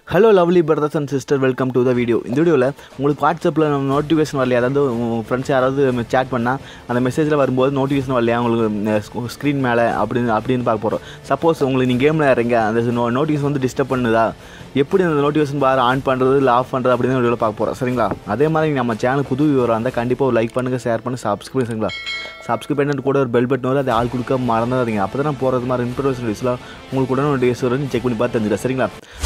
hello lovely brothers and sister welcome to the video இந்த வீடியோவில் உங்களுக்கு வாட்ஸ்அப்பில் நோட்டிஃபிகேஷன் வரலையா அதாவது உங்கள் ஃப்ரெண்ட்ஸ் யாராவது சேட் பண்ணால் அந்த மெசேஜில் வரும்போது நோட்டிஃபிகேஷன் வரலையா உங்களுக்கு ஸ்க்ரீன் மேலே அப்படின்னு அப்படின்னு பார்க்க போகிறோம் சப்போஸ் உங்களுக்கு நீங்கள் கேமில் இறங்க அந்த நோ நோட்டிஃபிகேஷன் வந்து டிஸ்டர்ப் பண்ணுதா எப்படி அந்த நோட்டிஃபிகேஷன் பார் ஆன் பண்ணுறது இல்லை ஆஃப் பண்ணுறது அப்படின்னு வீடியோவில் பார்க்க போகிறோம் சரிங்களா அதே மாதிரி நம்ம சேனல் புது விவரம் இருந்தால் கண்டிப்பாக ஒரு லைக் பண்ணுங்கள் ஷேர் பண்ணி சப்ஸ்கிரைப் சரிங்களா சப்ஸ்கிரைப் பண்ணிட்டு கூட ஒரு பெல் பட்டன் வரும் அதை ஆள் கொடுக்க மறந்துடாதீங்க அப்போ தான் நான் போகிறது மாதிரி இன்ஃபர்மேஷன் வீடியோஸ்லாம் உங்களுக்கு உடனே நோட்டிஃபிகேஷன் வரும் செக் பண்ணி பார்த்து தெரிஞ்சுக்கலாம் சரிங்களா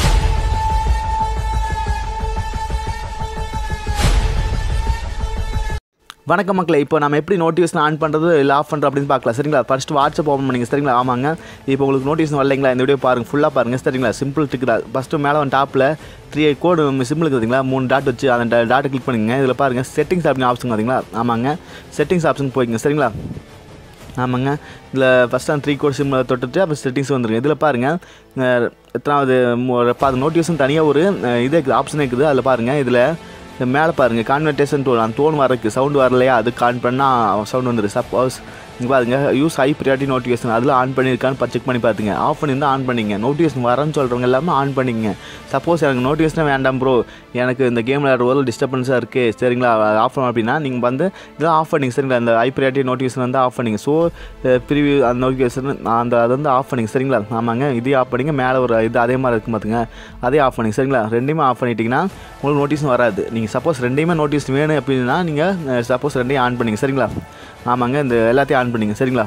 வணக்கம் மக்களே இப்போ நம்ம எப்படி நோட்டிஃபிகேஷன் ஆன் பண்ணுறது இல்லை ஆஃப் பண்ணுறது அப்படின்னு பார்க்கலாம் சரிங்களா ஃபர்ஸ்ட் வாட்ஸ்அப் ஓப்பன் பண்ணிங்க சரிங்களா ஆமாங்க இப்போ உங்களுக்கு நோட்டிஃபிகேஷன் வரலைங்களா இந்த வீடியோ பாருங்கள் ஃபுல்லாக பாருங்கள் சரிங்களா சிம்பிள் டிக் தான் ஃபஸ்ட்டு மேலே வந்து டாப்பில் த்ரீ கோடு சிம்பிள் இருக்குதுங்களா மூணு டாட் வச்சு அந்த டாட்டை கிளிக் பண்ணுங்க இதில் பாருங்கள் செட்டிங்ஸ் அப்படின்னு ஆப்ஷன் பார்த்தீங்களா ஆமாங்க செட்டிங்ஸ் ஆப்ஷன் போய்ங்க சரிங்களா ஆமாங்க இதில் ஃபஸ்ட் அந்த த்ரீ கோட் சிம்மில் தொட்டுட்டு அப்புறம் செட்டிங்ஸ் வந்துருங்க இதில் பாருங்கள் அஹ், எத்தனாவது அது நோட்டிஃபிகேஷன் தனியாக ஒரு அஹ், இது இருக்குது ஆப்ஷன் இருக்குது அதில் பாருங்கள் இதில் இந்த மேலே பாருங்கள் கான்வெர்டேஷன் டோன் அந்த டோன் வரக்கு சவுண்டு வரலையா அது கான் பண்ணால் சவுண்ட் வந்துடும் சப்போஸ் இங்கே பாருங்க யூஸ் ஹை ப்ரியாரிட்டி நோட்டிஃபிகேஷன் அதில் ஆன் பண்ணியிருக்கான்னு செக் பண்ணி பார்த்துங்க ஆஃப் பண்ணியிருந்தால் ஆன் பண்ணிங்க நோட்டிஃபிகேஷன் வரேன்னு சொல்கிறவங்க எல்லாமே ஆன் பண்ணிங்க சப்போஸ் எனக்கு நோட்டிஃபிகேஷன் வேண்டாம் ப்ரோ எனக்கு இந்த கேம் விளையாடுறது டிஸ்டர்பன்ஸாக இருக்குது சரிங்களா ஆஃப் பண்ண அப்படின்னா நீங்கள் வந்து இதெல்லாம் ஆஃப் பண்ணிங்க சரிங்களா அந்த ஹை ப்ரியாரிட்டி நோட்டிஃபிகேஷன் வந்து ஆஃப் பண்ணிங்க ஸோ ப்ரிவியூ அந்த நோட்டிஃபிகேஷன் அந்த அதை வந்து ஆஃப் பண்ணிங்க சரிங்களா ஆமாங்க இதே ஆஃப் பண்ணிங்க மேலே ஒரு இது அதே மாதிரி இருக்கும் பார்த்துங்க அதே ஆஃப் பண்ணிங்க சரிங்களா ரெண்டையுமே ஆஃப் பண்ணிட்டீங்கன்னா உங்களுக்கு நோட்டீஸும் வராது நீங்கள் சப்போஸ் ரெண்டையுமே நோட்டீஸ் வேணும் அப்படின்னா நீங்கள் சப்போஸ் ரெண்டையும் ஆன் பண்ணிங்க சரிங்களா ஆமாங்க இந்த எல்லாத்தையும் ஆன் பண்ணிங்க சரிங்களா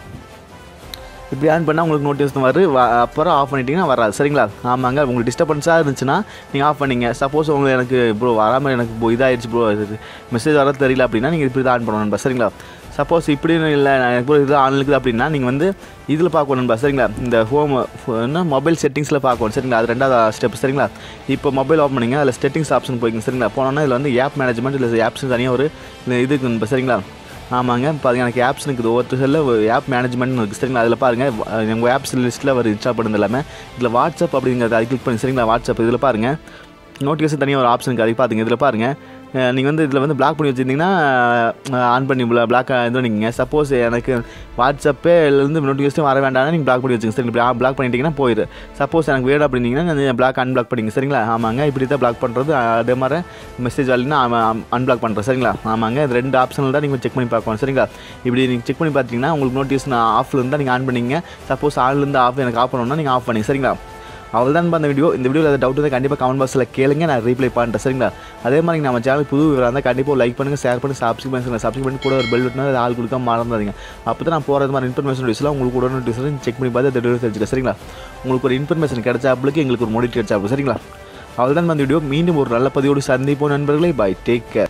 இப்படி ஆன் பண்ணால் உங்களுக்கு நோட்டிஃபிகேஷன் வரும் வ- அப்புறம் ஆஃப் பண்ணிட்டீங்கன்னா வராது சரிங்களா ஆமாங்க உங்களுக்கு டிஸ்டர்பன்ஸாக இருந்துச்சுன்னா நீங்கள் ஆஃப் பண்ணிங்க சப்போஸ் உங்களுக்கு எனக்கு ப்ரோ வராமல் எனக்கு இப்போ இதாகிடுச்சு ப்ரோ மெசேஜ் வர தெரியல அப்படின்னா நீங்கள் இப்படி தான் ஆன் பண்ணணும் நண்பா சரிங்களா சப்போஸ் இப்படின்னு இல்லை எனக்கு ப்ரோ இது ஆன் இருக்குது அப்படின்னா நீங்கள் வந்து இதில் பார்க்கணும் நண்பா சரிங்களா இந்த ஹோம் என்ன மொபைல் செட்டிங்ஸில் பார்க்கணும் சரிங்களா அது ரெண்டாவது ஸ்டெப் சரிங்களா இப்போ மொபைல் ஓப்பன் பண்ணிங்க அதில் செட்டிங்ஸ் ஆப்ஷன் போய்க்குங்க சரிங்களா போனோன்னா இதில் வந்து ஆப் மேனேஜ்மெண்ட் இல்லை ஆப்ஸ் தனியாக ஒரு இது இருக்கு நண்பா சரிங்களா ஆமாங்க பாருங்க எனக்கு ஆப்ஸ் இருக்குது ஒவ்வொரு செல்லில் ஆப் மேனேஜ்மெண்ட் இருக்குது சரிங்களா அதில் பாருங்கள் உங்கள் ஆப்ஸ் லிஸ்ட்டில் வரும் இன்ஸ்டால் பண்ணுறது எல்லாமே இதில் வாட்ஸ்அப் அப்படிங்கிறது அதை கிளிக் பண்ணி சரிங்களா வாட்ஸ்அப் இதில் பாருங்கள் நோட்டிஃபிகேஷன் தனியாக ஒரு ஆப்ஷன் இருக்குது அதை பார்த்துங்க இதில் பாருங்கள் நீங்கள் வந்து இதில் வந்து பிளாக் பண்ணி வச்சுருந்தீங்கன்னா ஆன் பண்ணி பிளாக் இது பண்ணிக்கங்க சப்போஸ் எனக்கு வாட்ஸ்அப்பே இருந்து நோட்டிஃபிகேஷன் வர வேண்டாம்னா நீங்கள் பிளாக் பண்ணி வச்சுங்க சரி பிளாக் பண்ணிட்டீங்கன்னா போயிடு சப்போஸ் எனக்கு வேணும் அப்படின்னீங்கன்னா பிளாக் அன்பிளாக் பண்ணிங்க சரிங்களா ஆமாங்க இப்படி தான் பிளாக் பண்ணுறது அதே மாதிரி மெசேஜ் வரலைன்னா அன்பிளாக் பண்ணுறேன் சரிங்களா ஆமாங்க இது ரெண்டு ஆப்ஷனில் தான் நீங்கள் செக் பண்ணி பார்க்கணும் சரிங்களா இப்படி நீங்கள் செக் பண்ணி பார்த்தீங்கன்னா உங்களுக்கு நோட்டிஃபிகேஷன் ஆஃப்ல இருந்தால் நீங்கள் ஆன் பண்ணீங்க சப்போஸ் ஆன்லேருந்து ஆஃப் எனக்கு ஆஃப் பண்ணணும்னா நீங்கள் ஆஃப் பண்ணி சரிங்களா அவ்வளோதான் அந்த வீடியோ இந்த வீடியோவில் ஏதாவது டவுட் வந்து கண்டிப்பாக கமெண்ட் பாக்ஸில் கேளுங்க நான் ரீப்ளை பண்ணுறேன் சரிங்களா அதே மாதிரி நம்ம சேனல் புது விவரம் இருந்தால் கண்டிப்பாக லைக் பண்ணுங்கள் ஷேர் பண்ணி சப்ஸ்கிரைப் பண்ணுங்க சப்ஸ்கிரைப் பண்ணி கூட ஒரு பெல் பட்டன் அது ஆள் கொடுக்க மறந்துடாதீங்க அப்போ தான் நான் போகிறது மாதிரி இன்ஃபர்மேஷன் வீடியோஸ்லாம் உங்களுக்கு கூட நோட்டிஃபிகேஷன் செக் பண்ணி பார்த்து வீடியோ தெரிஞ்சுக்க சரிங்களா உங்களுக்கு ஒரு இன்ஃபர்மேஷன் கிடைச்சாப்புக்கு எங்களுக்கு ஒரு மோடிட் கிடைச்சாப்பு சரிங்களா அவ்வளோதான் அந்த வீடியோ மீண்டும் ஒரு நல்ல பதிவோடு சந்திப்போம் நண்பர்களே பை டேக் கேர்